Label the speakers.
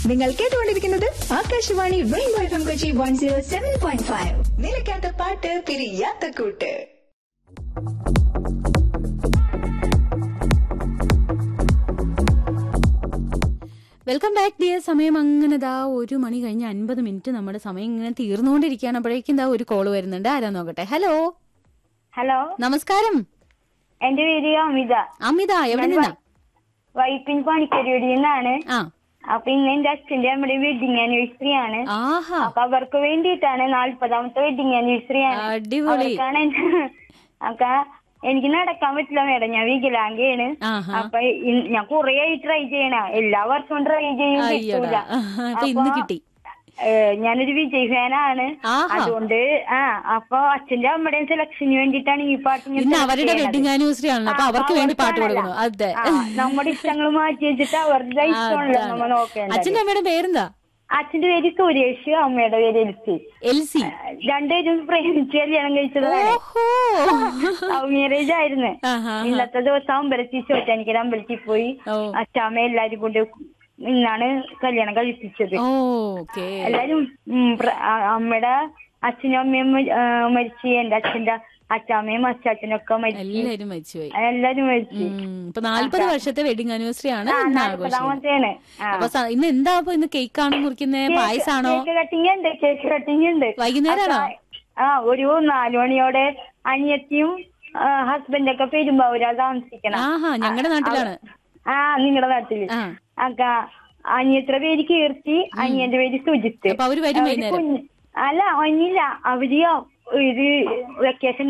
Speaker 1: നിങ്ങൾ കേട്ടുകൊണ്ടിരിക്കുന്നത് Akashvani rainbow F M Kochi one zero seven point five
Speaker 2: നിലയ്ക്കാത്ത പാട്ട് പിരിയാത്ത കൂട്ട്
Speaker 3: വെൽക്കം ബാക്ക് ഡിയർ സമയം അങ്ങനെ ദാ ഒരു മണി കഴിഞ്ഞ് അൻപത് മിനിറ്റ് നമ്മുടെ സമയം ഇങ്ങനെ തീർന്നുകൊണ്ടിരിക്കുകയാണ് അപ്പോഴേക്കും ദാ ഒരു കോള് വരുന്നുണ്ട് ആരാ നോക്കട്ടെ ഹലോ
Speaker 4: ഹലോ
Speaker 3: നമസ്കാരം
Speaker 4: എന്റെ പേര് അമിത
Speaker 3: അമിത എവിടെ നിന്നാ
Speaker 4: വൈപ്പിൻ പണിക്കരിയോടി നിന്നാണ്
Speaker 3: ആ
Speaker 4: അപ്പൊ ഇന്ന് എന്റെ അച്ഛന്റെ നമ്മുടെ വെഡിങ് ആനിവേഴ്സറി ആണ്
Speaker 3: ആഹാ
Speaker 4: അപ്പൊ അവർക്ക് വേണ്ടിയിട്ടാണ് നാല്പതാമത്തെ വെഡിങ് ആനിവേഴ്സറി ആണ്
Speaker 3: അടിപൊളി
Speaker 4: അവർക്കാണ് എൻ- അപ്പൊ എനിക്ക് നടക്കാൻ പറ്റില്ല മേഡം ഞാൻ വികലാംഗയാണ്
Speaker 3: ആഹാ
Speaker 4: അപ്പൊ ഇൻ- ഞാൻ കുറെ ആയി ട്രൈ ചെയ്യണ എല്ലാ വർഷവും ട്രൈ ചെയ്യും
Speaker 3: അയ്യടാ
Speaker 4: കിട്ടൂല
Speaker 3: അപ്പൊ ഇന്ന് കിട്ടി
Speaker 4: ഏ, ഞാനൊരു വിജയ് ഫാനാണ്
Speaker 3: ആഹാ
Speaker 4: അതുകൊണ്ട് ആ അപ്പൊ അച്ഛന്റെ അമ്മയുടെയും സെലക്ഷന് വേണ്ടിയിട്ടാണ് ഈ പാട്ട് ഞാൻ
Speaker 3: ഇന്ന്
Speaker 4: select
Speaker 3: അവരുടെ
Speaker 4: ചെയ്യണത്.
Speaker 3: വെഡിങ് ആനിവേഴ്സറി ആണല്ലോ അപ്പൊ
Speaker 4: ആ,
Speaker 3: അവർക്ക് വേണ്ടി പാട്ട്
Speaker 4: അവർക്കാണല്ല.
Speaker 3: കൊടുക്കണം അതെ
Speaker 4: ആ, നമ്മുടെ ഇഷ്ടങ്ങൾ മാറ്റി വെച്ചിട്ട് അവരുടെ ഇഷ്ടമാണല്ലോ
Speaker 3: അതാണ്.
Speaker 4: നമ്മൾ നോക്കേണ്ടത്
Speaker 3: അച്ഛന്റെ അമ്മയുടെ പേരെന്താ
Speaker 4: അച്ഛന്റെ പേര് സുരേഷ് അമ്മയുടെ പേര് എൽസി
Speaker 3: എൽസി
Speaker 4: രണ്ടുപേരും പ്രേമിച്ച് കല്യാണം കഴിച്ചതാണ്
Speaker 3: ഓഹോ
Speaker 4: ലവ് മാരേജ് ആയിരുന്നു
Speaker 3: ആഹാ
Speaker 4: ഇന്നത്തെ ദിവസം അമ്പലത്തിൽ ചോറ്റാനിക്കര അമ്പലത്തിൽ പോയി
Speaker 3: ഓ
Speaker 4: അച്ഛാമ്മ എല്ലാരും കൊണ്ട് ഇന്നാണ് കല്യാണം കഴിപ്പിച്ചത്
Speaker 3: ഓക്കെ
Speaker 4: എല്ലാരും ഉം, പ്ര- ആ, അമ്മയുടെ അച്ഛനും അമ്മയും മ- ആ, മരിച്ചു എന്റെ അച്ഛന്റെ അച്ഛാമ്മയും അച്ചാച്ചനും ഒക്കെ മരിച്ചു
Speaker 3: എല്ലാരും മരിച്ചുപോയി
Speaker 4: എല്ലാരും മരിച്ചു
Speaker 3: ഉം, ഇപ്പൊ നാല്പത് വർഷത്തെ വെഡിങ് ആനിവേഴ്സറി ആണ്
Speaker 4: ആ
Speaker 3: ഇന്ന് ആഘോഷിക്കുന്നത്
Speaker 4: നാൽപ്പതാമത്തെയാണ് ആ
Speaker 3: അപ്പൊ സ- ഇന്ന് എന്താ അപ്പൊ ഇന്ന് കേക്ക് ആണോ മുറിക്കുന്നത് പായസാണോ
Speaker 4: കേക്ക് കട്ടിങ് ഉണ്ട് കേക്ക് കട്ടിങ് ഉണ്ട്
Speaker 3: വൈകുന്നേരമാണോ
Speaker 4: ആ ഒരു നാലു മണിയോടെ അനിയത്തിയും ഹസ്ബൻഡൊക്കെ പെരുമ്പാവൂരാ താമസിക്കണം
Speaker 3: ആഹാ ഞങ്ങളുടെ നാട്ടിലാണ്
Speaker 4: ആ നിങ്ങളുടെ നാട്ടില്
Speaker 3: ആ
Speaker 4: അക്ക അനിയത്ര പേര് കീർത്തി അനിയന്റെ പേര് സുജിത്ത്
Speaker 3: അപ്പൊ അവര് വരും
Speaker 4: അവര്
Speaker 3: വൈകുന്നേരം
Speaker 4: കുഞ്ഞ്- അല്ല ഒന്നില്ല അവര് ഒരു വെക്കേഷൻ